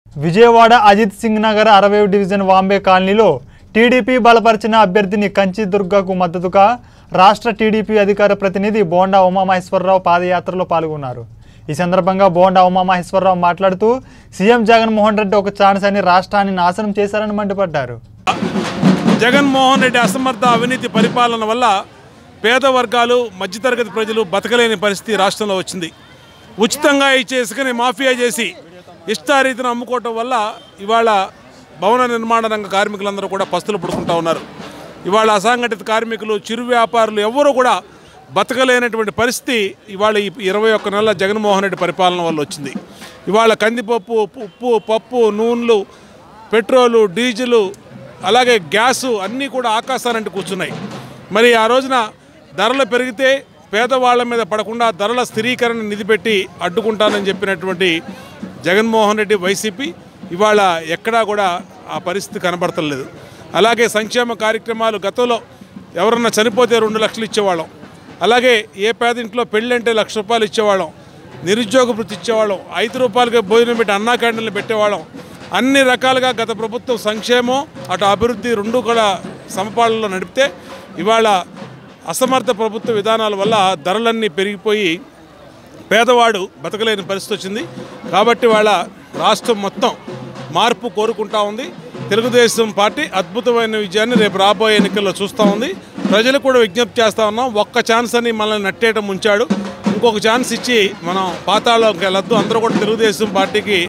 విజయవాడ అజిత్ సింగ్ నగర్ అరవై డివిజన్ వాంబే కాలనీలో టీడీపీ బలపరిచిన అభ్యర్థిని కంచి దుర్గకు మద్దతుగా రాష్ట్ర టీడీపీ అధికార ప్రతినిధి బోండా ఉమామహేశ్వరరావు పాదయాత్రలో పాల్గొన్నారు ఈ సందర్భంగా బోండా ఉమామహేశ్వరరావు మాట్లాడుతూ సీఎం జగన్మోహన్ రెడ్డి ఒక ఛాన్స్ అని రాష్ట్రాన్ని నాశనం చేశారని మండిపడ్డారు జగన్మోహన్ రెడ్డి అసమర్థ అవినీతి పరిపాలన వల్ల పేద వర్గాలు మధ్యతరగతి ప్రజలు బతకలేని పరిస్థితి రాష్ట్రంలో వచ్చింది ఉచితంగా ఇచ్చే ఇసుకని మాఫియా చేసి ఇష్టారీతిని అమ్ముకోవటం వల్ల ఇవాళ భవన నిర్మాణ రంగ కార్మికులందరూ కూడా పస్తులు పుడుకుంటా ఉన్నారు ఇవాళ అసంఘటిత కార్మికులు చిరు వ్యాపారులు ఎవ్వరూ కూడా బతకలేనటువంటి పరిస్థితి ఇవాళ ఈ ఇరవై ఒక్క నెలల జగన్మోహన్ రెడ్డి పరిపాలన వల్ల వచ్చింది ఇవాళ కందిపప్పు ఉప్పు పప్పు నూనెలు పెట్రోలు డీజిలు అలాగే గ్యాసు అన్నీ కూడా ఆకాశానంటే కూర్చున్నాయి మరి ఆ రోజున ధరలు పెరిగితే పేదవాళ్ళ మీద పడకుండా ధరల స్థిరీకరణ నిధి పెట్టి అడ్డుకుంటానని చెప్పినటువంటి జగన్మోహన్ రెడ్డి వైసీపీ ఇవాళ ఎక్కడా కూడా ఆ పరిస్థితి కనబడతలేదు అలాగే సంక్షేమ కార్యక్రమాలు గతంలో ఎవరన్నా చనిపోతే రెండు లక్షలు ఇచ్చేవాళ్ళం అలాగే ఏ పేదింట్లో పెళ్ళంటే లక్ష రూపాయలు ఇచ్చేవాళ్ళం నిరుద్యోగ వృత్తి ఇచ్చేవాళ్ళం ఐదు రూపాయలకే భోజనం పెట్టి అన్నా క్యాంటీన్లు పెట్టేవాళ్ళం అన్ని రకాలుగా గత ప్రభుత్వం సంక్షేమం అటు అభివృద్ధి రెండు కూడా సమపాళనలో నడిపితే ఇవాళ అసమర్థ ప్రభుత్వ విధానాల వల్ల ధరలన్నీ పెరిగిపోయి పేదవాడు బతకలేని పరిస్థితి వచ్చింది కాబట్టి వాళ్ళ రాష్ట్రం మొత్తం మార్పు కోరుకుంటా ఉంది తెలుగుదేశం పార్టీ అద్భుతమైన విజయాన్ని రేపు రాబోయే ఎన్నికల్లో చూస్తూ ఉంది ప్రజలు కూడా విజ్ఞప్తి చేస్తూ ఉన్నాం ఒక్క ఛాన్స్ అని మనల్ని నట్టేయటం ఉంచాడు ఇంకొక ఛాన్స్ ఇచ్చి మనం పాతాళంకి వెళ్ళొద్దు అందరూ కూడా తెలుగుదేశం పార్టీకి